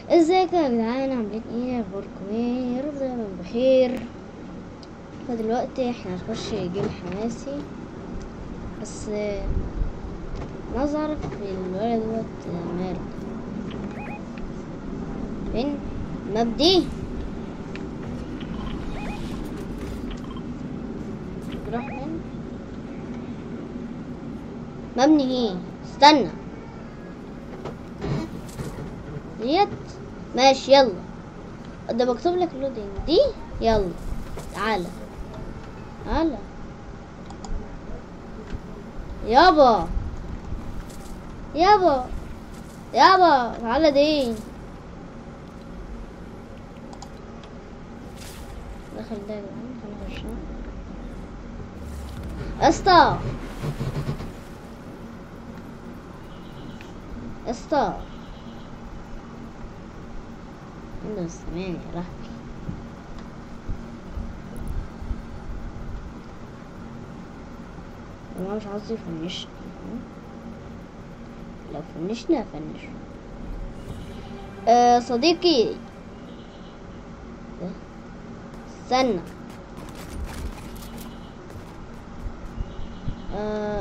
ازيكم يا جدعان عاملين ايه اخباركم ايه يا رب دايما بخير فدلوقتي احنا هنخش جيل حماسي بس آه، عاوز اعرف الولد دوت آه، ماله فين مبدي راح فين مبني ايه استنى ديت ماشي يلا ده مكتوب لك لودينج دي يلا تعالى تعالى يابا يابا يابا تعالى دي دخل ده يا جدعان هنخش اسطى اسطى عنده سنان يا لهوي هو مش عاوز يفنشنا لو فنشنا فنش أه صديقي ده. استنى أه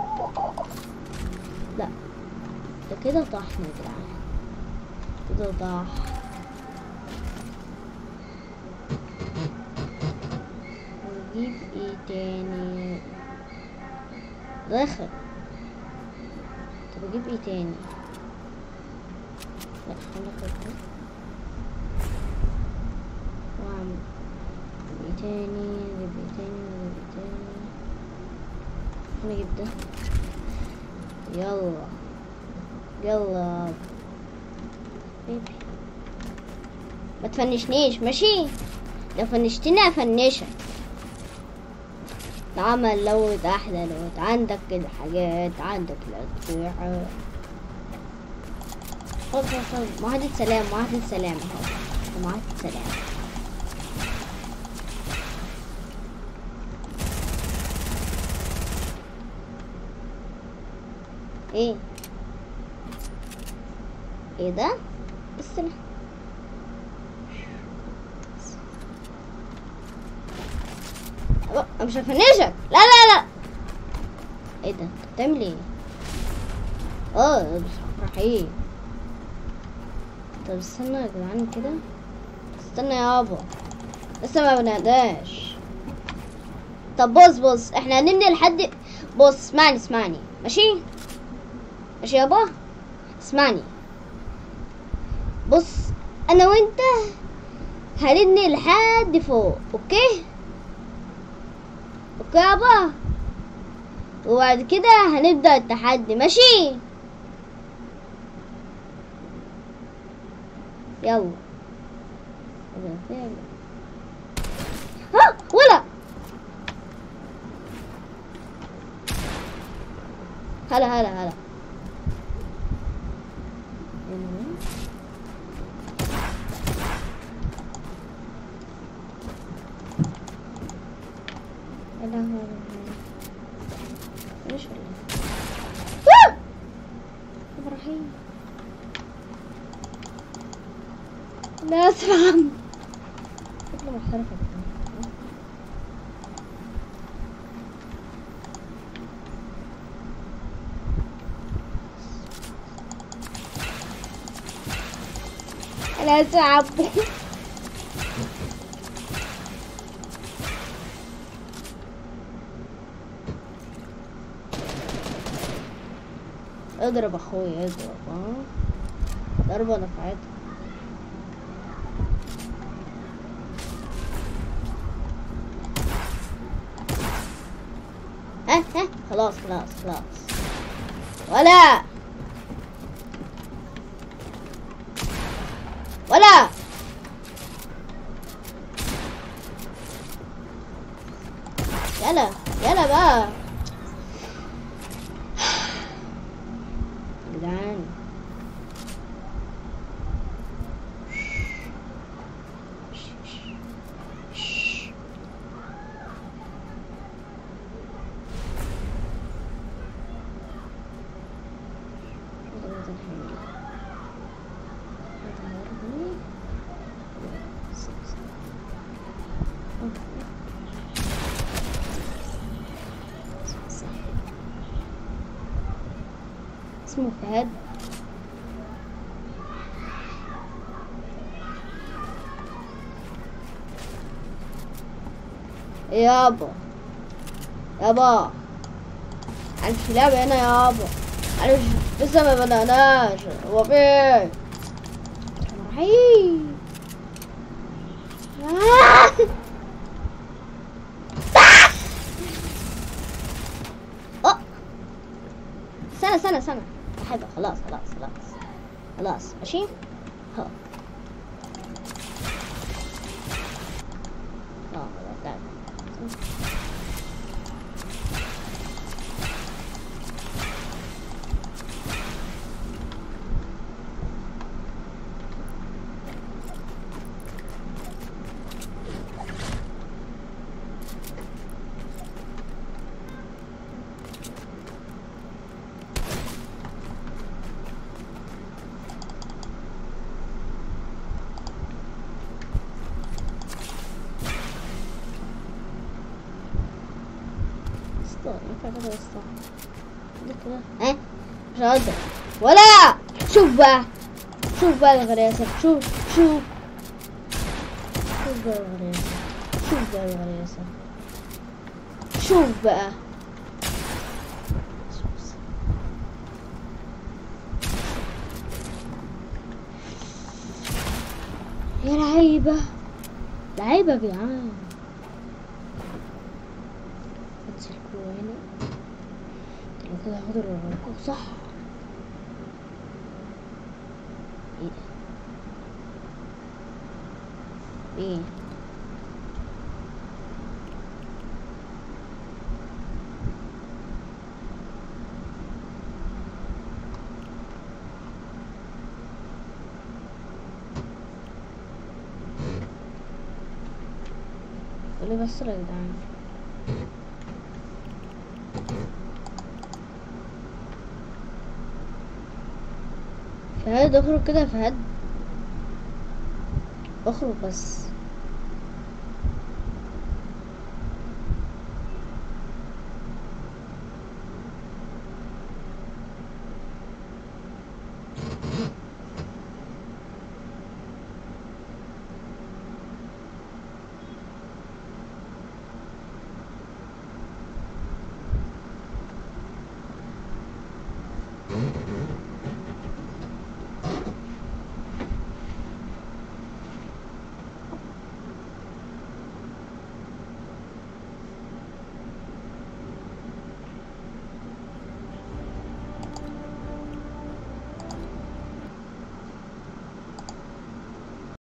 لا ده كده طحنا يا جدعان كده طح نجيب ايه تاني داخل طب اجيب ايه تاني لا خلينا كده واعمل ايه تاني اجيب ايه تاني اجيب ايه تاني انا اجيب ده يلا يلا بيبي ما تفنشنيش ماشي لو فنشتني افنشك تعمل لود احلى لود عندك كده حاجات عندك الاسبوع خلاص خلاص خلاص معاهدة سلام معاهدة سلام اهو معاهدة سلام ايه ايه ده السلاح أبقى- مش هفنشك لا لا لا ايه ده انت بتعمل ايه اه بس رحيم طب استنى يا جدعان كده استنى يابا لسه ما بناداش طب بص بص احنا هنبني لحد بص اسمعني اسمعني ماشي ماشي يابا اسمعني بص انا وانت هنبني لحد فوق اوكي اوكي يابا وبعد كده هنبدأ التحدي ماشي يلا ها ولا هلا هلا هلا يا لهوي ليش ولا ابراهيم لا اسمع شكله محترف لا تعب اضرب اخويا اضرب ها ضربة نفعتها ها ها خلاص خلاص خلاص ولا ولا يلا يلا بقى يا جدعان اسمه فهد يابا يابا انا في لعبة هنا يابا انا مش لسه ما بدأناش هو فين رايحين آه. اه سنة سنة سنة حاجة خلاص خلاص خلاص خلاص ماشي ها اه لا اسطى ينفع كده يا اسطى ليه كده ها مش هقدر ولا شوف بقى شوف بقى الغريزة شوف شوف شوف بقى الغريزة شوف بقى الغريزة شوف بقى يا لعيبة لعيبة يا جدعان انزل جوه هنا لو كده هاخد الرقم صح ايه ده ايه قولي بس يا جدعان فهد اخرج كده يا فهد اخرج بس